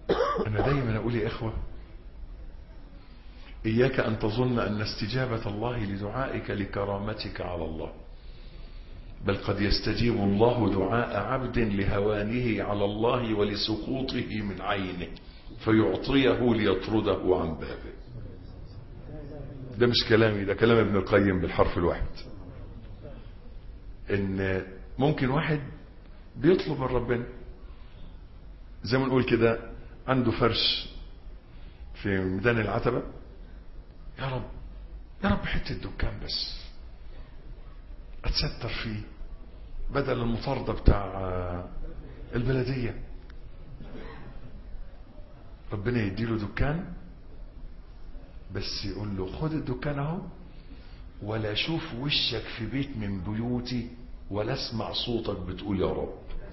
أنا دايما أقول يا إخوة إياك أن تظن أن استجابة الله لدعائك لكرامتك على الله بل قد يستجيب الله دعاء عبد لهوانه على الله ولسقوطه من عينه فيعطيه ليطرده عن بابه ده مش كلامي ده كلام ابن القيم بالحرف الواحد ان ممكن واحد بيطلب من ربنا زي ما نقول كده عنده فرش في ميدان العتبة يا رب يا رب حتة دكان بس اتستر فيه بدل المطاردة بتاع البلدية ربنا يديله دكان بس يقول له خد الدكان اهو ولا اشوف وشك في بيت من بيوتي ولا اسمع صوتك بتقول يا رب